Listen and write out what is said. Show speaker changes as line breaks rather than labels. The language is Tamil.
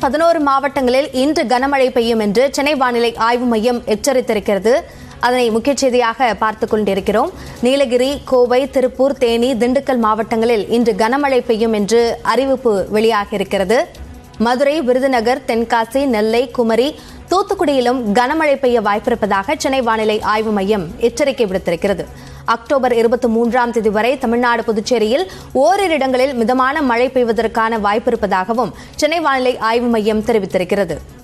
பதினோரு மாவட்டங்களில் இன்று கனமழை பெய்யும் என்று சென்னை வானிலை ஆய்வு மையம் எச்சரித்திருக்கிறது அதனை முக்கிய செய்தியாக பார்த்துக் கொண்டிருக்கிறோம் நீலகிரி கோவை திருப்பூர் தேனி திண்டுக்கல் மாவட்டங்களில் இன்று கனமழை பெய்யும் என்று அறிவிப்பு வெளியாகியிருக்கிறது மதுரை விருதுநகர் தென்காசி நெல்லை குமரி தூத்துக்குடியிலும் கனமழை பெய்ய வாய்ப்பிருப்பதாக சென்னை வானிலை ஆய்வு மையம் எச்சரிக்கை விடுத்திருக்கிறது அக்டோபர் இருபத்தி மூன்றாம் தேதி வரை தமிழ்நாடு புதுச்சேரியில் ஓரிரு இடங்களில் மிதமான மழை பெய்வதற்கான வாய்ப்பிருப்பதாகவும் சென்னை வானிலை ஆய்வு மையம் தெரிவித்திருக்கிறது